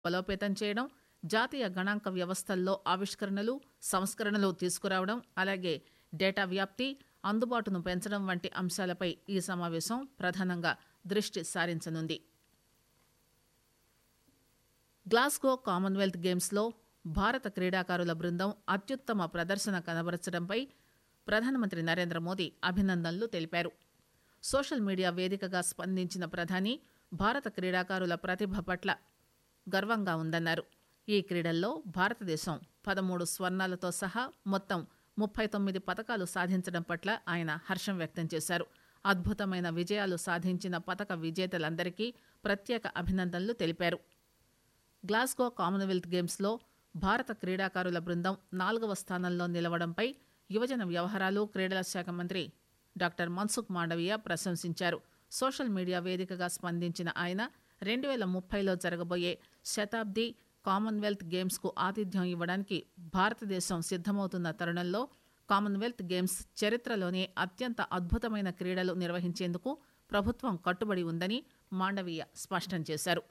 బలోపేతం చేయడం జాతీయ గణాంక వ్యవస్థల్లో ఆవిష్కరణలు సంస్కరణలు తీసుకురావడం అలాగే డేటా వ్యాప్తి అందుబాటును పెంచడం వంటి అంశాలపై ఈ సమావేశం ప్రధానంగా దృష్టి సారించనుంది గ్లాస్గో కామన్వెల్త్ గేమ్స్లో భారత క్రీడాకారుల బృందం అత్యుత్తమ ప్రదర్శన కనబరచడంపై ప్రధానమంత్రి నరేంద్ర మోదీ అభినందనలు తెలిపారు సోషల్ మీడియా వేదికగా స్పందించిన ప్రధాని భారత క్రీడాకారుల ప్రతిభ పట్ల గర్వంగా ఉందన్నారు ఈ క్రీడల్లో భారతదేశం పదమూడు స్వర్ణాలతో సహా మొత్తం ముప్పై తొమ్మిది పతకాలు సాధించడం పట్ల ఆయన హర్షం వ్యక్తం చేశారు అద్భుతమైన విజయాలు సాధించిన పతక విజేతలందరికీ ప్రత్యేక అభినందనలు తెలిపారు గ్లాస్గో కామన్వెల్త్ గేమ్స్లో భారత క్రీడాకారుల బృందం నాలుగవ స్థానంలో నిలవడంపై యువజన వ్యవహారాలు క్రీడల శాఖ మంత్రి డాక్టర్ మన్సుఖ్ మాండవీయ ప్రశంసించారు సోషల్ మీడియా వేదికగా స్పందించిన ఆయన రెండు వేల ముప్పైలో జరగబోయే శతాబ్ది కామన్వెల్త్ గేమ్స్కు ఆతిథ్యం ఇవ్వడానికి భారతదేశం సిద్దమవుతున్న తరుణంలో కామన్వెల్త్ గేమ్స్ చరిత్రలోనే అత్యంత అద్భుతమైన క్రీడలు నిర్వహించేందుకు ప్రభుత్వం కట్టుబడి ఉందని మాండవీయ స్పష్టం చేశారు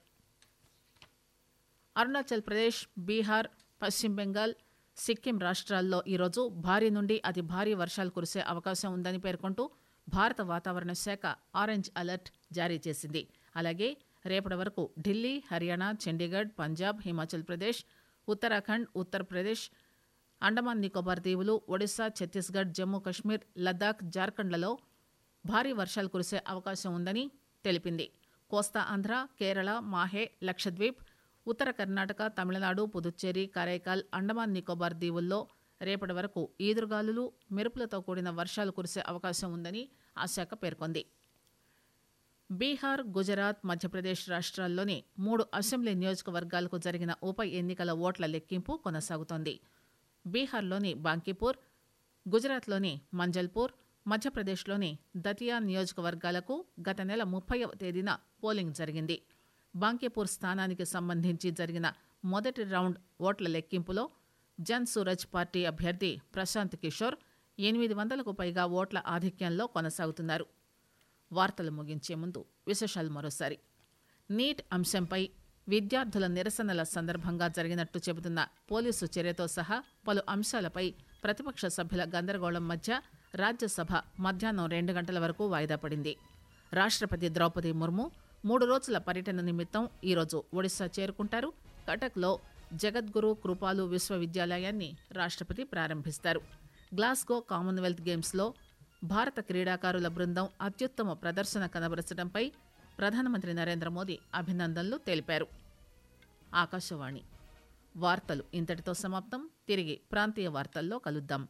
అరుణాచల్ ప్రదేశ్ బీహార్ పశ్చిమ బెంగాల్ సిక్కిం రాష్ట్రాల్లో ఈరోజు భారీ నుండి అతి భారీ వర్షాలు కురిసే అవకాశం ఉందని పేర్కొంటూ భారత వాతావరణ శాఖ ఆరెంజ్ అలర్ట్ జారీ చేసింది అలాగే రేపటి వరకు ఢిల్లీ హర్యానా చండీగఢ్ పంజాబ్ హిమాచల్ ప్రదేశ్ ఉత్తరాఖండ్ ఉత్తరప్రదేశ్ అండమాన్ నికోబార్ దీవులు ఒడిశా ఛత్తీస్గఢ్ జమ్మూ కశ్మీర్ లద్దాఖ్ జార్ఖండ్లలో భారీ వర్షాలు కురిసే అవకాశం ఉందని తెలిపింది కోస్తా ఆంధ్ర కేరళ మాహే లక్షద్వీప్ ఉత్తర కర్ణాటక తమిళనాడు పుదుచ్చేరి కరైకాల్ అండమాన్ నికోబార్ దీవుల్లో రేపటి వరకు ఈదురుగాలులు మెరుపులతో కూడిన వర్షాలు కురిసే అవకాశం ఉందని ఆ శాఖ పేర్కొంది బీహార్ గుజరాత్ మధ్యప్రదేశ్ రాష్ట్రాల్లోని మూడు అసెంబ్లీ నియోజకవర్గాలకు జరిగిన ఉప ఎన్నికల ఓట్ల లెక్కింపు కొనసాగుతోంది బీహార్లోని బాంకీపూర్ గుజరాత్లోని మంజల్పూర్ మధ్యప్రదేశ్లోని దతియా నియోజకవర్గాలకు గత నెల ముప్పైవ తేదీన పోలింగ్ జరిగింది బాంకీపూర్ స్థానానికి సంబంధించి జరిగిన మొదటి రౌండ్ ఓట్ల లెక్కింపులో జన్ సూరజ్ పార్టీ అభ్యర్థి ప్రశాంత్ కిషోర్ ఎనిమిది వందలకు పైగా ఓట్ల ఆధిక్యంలో కొనసాగుతున్నారు వార్తలు ముగించే ముందు విశేషాలు మరోసారి నీట్ అంశంపై విద్యార్థుల నిరసనల సందర్భంగా జరిగినట్టు చెబుతున్న పోలీసు చర్యతో సహా పలు అంశాలపై ప్రతిపక్ష సభ్యుల గందరగోళం మధ్య రాజ్యసభ మధ్యాహ్నం రెండు గంటల వరకు వాయిదా పడింది రాష్ట్రపతి ద్రౌపది ముర్ము మూడు రోజుల పర్యటన నిమిత్తం ఈరోజు ఒడిశా చేరుకుంటారు కటక్లో జగద్గురు కృపాలు విశ్వవిద్యాలయాన్ని రాష్ట్రపతి ప్రారంభిస్తారు గ్లాస్గో కామన్వెల్త్ గేమ్స్లో భారత క్రీడాకారుల బృందం అత్యుత్తమ ప్రదర్శన కనబరచడంపై ప్రధానమంత్రి నరేంద్ర మోదీ అభినందనలు తెలిపారు ఆకాశవాణి వార్తలు ఇంతటితో సమాప్తం తిరిగి ప్రాంతీయ వార్తల్లో కలుద్దాం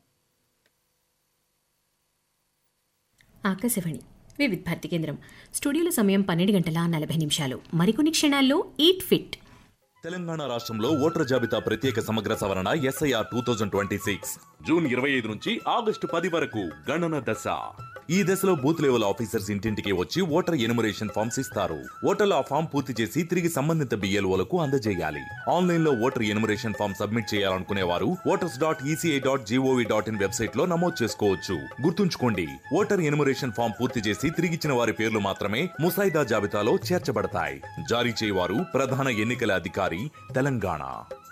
ఆకాశవాణి వివిధ భారతి కేంద్రం స్టూడియోలో సమయం పన్నెండు గంటల నలభై నిమిషాలు మరికొన్ని క్షణాల్లో ఈట్ ఫిట్ తెలంగాణ రాష్ట్రంలో ఓటర్ జాబితా ప్రత్యేక సమగ్ర సవరణ SIR two thousand twenty six June ఇరవై ఐదు నుంచి ఆగస్టు పది వరకు గణన దశ ఈ దశలో బూత్ లెవెల్ ఆఫీసర్స్ ఇంటింటికి వచ్చి ఓటర్ ఎనుమరేషన్ ఫామ్స్ ఇస్తారు ఓటర్లు ఆ ఫామ్ పూర్తి చేసి తిరిగి సంబంధిత బిఎల్ఓలకు అందజేయాలి ఆన్లైన్ లో ఓటర్ ఎనుమరేషన్ ఫామ్ సబ్మిట్ చేయాలనుకునే వారు voters dot ECI dot GOV dot in website లో నమోదు చేసుకోవచ్చు గుర్తుంచుకోండి ఓటర్ ఎనుమరేషన్ ఫామ్ పూర్తి చేసి తిరిగిచ్చిన వారి పేర్లు మాత్రమే ముసాయిదా జాబితాలో చేర్చబడతాయి జారీ చేయవారు ప్రధాన ఎన్నికల అధికారి తెలంగాణ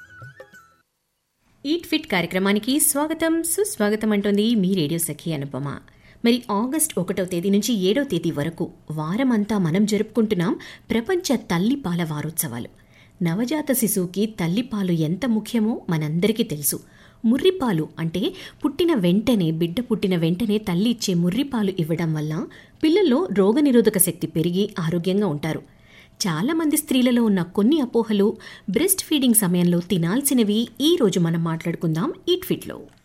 ఈట్ ఫిట్ కార్యక్రమానికి స్వాగతం సుస్వాగతం అంటోంది మీ రేడియో సఖి అనుపమ మరి ఆగస్ట్ ఒకటవ తేదీ నుంచి ఏడవ తేదీ వరకు వారమంతా మనం జరుపుకుంటున్నాం ప్రపంచ తల్లిపాల వారోత్సవాలు నవజాత శిశువుకి తల్లిపాలు ఎంత ముఖ్యమో మనందరికీ తెలుసు ముర్రిపాలు అంటే పుట్టిన వెంటనే బిడ్డ పుట్టిన వెంటనే తల్లి ఇచ్చే ముర్రిపాలు ఇవ్వడం వల్ల పిల్లల్లో రోగనిరోధక శక్తి పెరిగి ఆరోగ్యంగా ఉంటారు చాలా మంది స్త్రీలలో ఉన్న కొన్ని అపోహలు బ్రెస్ట్ ఫీడింగ్ సమయంలో తినాల్సినవి ఈ రోజు మనం మాట్లాడుకుందాం ఈట్ ఫిట్లో